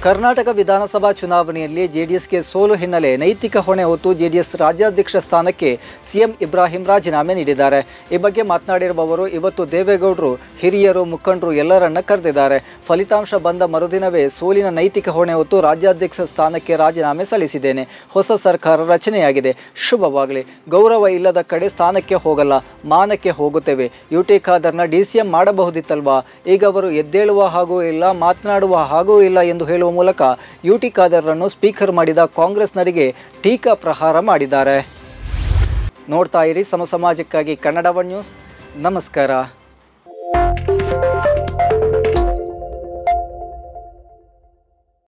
ಕರ್ನಾಟಕ ವಿಧಾನಸಭಾ ಚುನಾವಣೆಯಲ್ಲಿ ಜೆಡಿಎಸ್ಗೆ ಸೋಲು ಹಿನ್ನೆಲೆ ನೈತಿಕ ಹೊಣೆ ಹೊತ್ತು ಜೆಡಿಎಸ್ ರಾಜ್ಯಾಧ್ಯಕ್ಷ ಸ್ಥಾನಕ್ಕೆ ಸಿಎಂ ಇಬ್ರಾಹಿಂ ರಾಜೀನಾಮೆ ನೀಡಿದ್ದಾರೆ ಈ ಬಗ್ಗೆ ಮಾತನಾಡಿರುವವರು ಇವತ್ತು ದೇವೇಗೌಡರು ಹಿರಿಯರು ಮುಖಂಡರು ಎಲ್ಲರನ್ನ ಕರೆದಿದ್ದಾರೆ ಫಲಿತಾಂಶ ಬಂದ ಮರುದಿನವೇ ಸೋಲಿನ ನೈತಿಕ ಹೊಣೆ ಹೊತ್ತು ರಾಜ್ಯಾಧ್ಯಕ್ಷ ಸ್ಥಾನಕ್ಕೆ ರಾಜೀನಾಮೆ ಸಲ್ಲಿಸಿದ್ದೇನೆ ಹೊಸ ಸರ್ಕಾರ ರಚನೆಯಾಗಿದೆ ಶುಭವಾಗಲಿ ಗೌರವ ಇಲ್ಲದ ಕಡೆ ಸ್ಥಾನಕ್ಕೆ ಹೋಗಲ್ಲ ಮಾನಕ್ಕೆ ಹೋಗುತ್ತೇವೆ ಯು ಟಿ ಖಾದರ್ನ ಡಿ ಸಿ ಎಂ ಮಾಡಬಹುದಿತ್ತಲ್ವಾ ಈಗ ಅವರು ಎದ್ದೇಳುವ ಹಾಗೂ ಇಲ್ಲ ಮಾತನಾಡುವ ಹಾಗೂ ಇಲ್ಲ ಎಂದು ಹೇಳುವ ಮೂಲಕ ಯು ಟಿ ಖಾದರ್ರನ್ನು ಸ್ಪೀಕರ್ ಮಾಡಿದ ಕಾಂಗ್ರೆಸ್ನರಿಗೆ ಟೀಕಾ ಪ್ರಹಾರ ಮಾಡಿದ್ದಾರೆ ನೋಡ್ತಾ ಇರಿ ಸಮ ಸಮಾಜಕ್ಕಾಗಿ ಕನ್ನಡ ಒನ್ ನ್ಯೂಸ್ ನಮಸ್ಕಾರ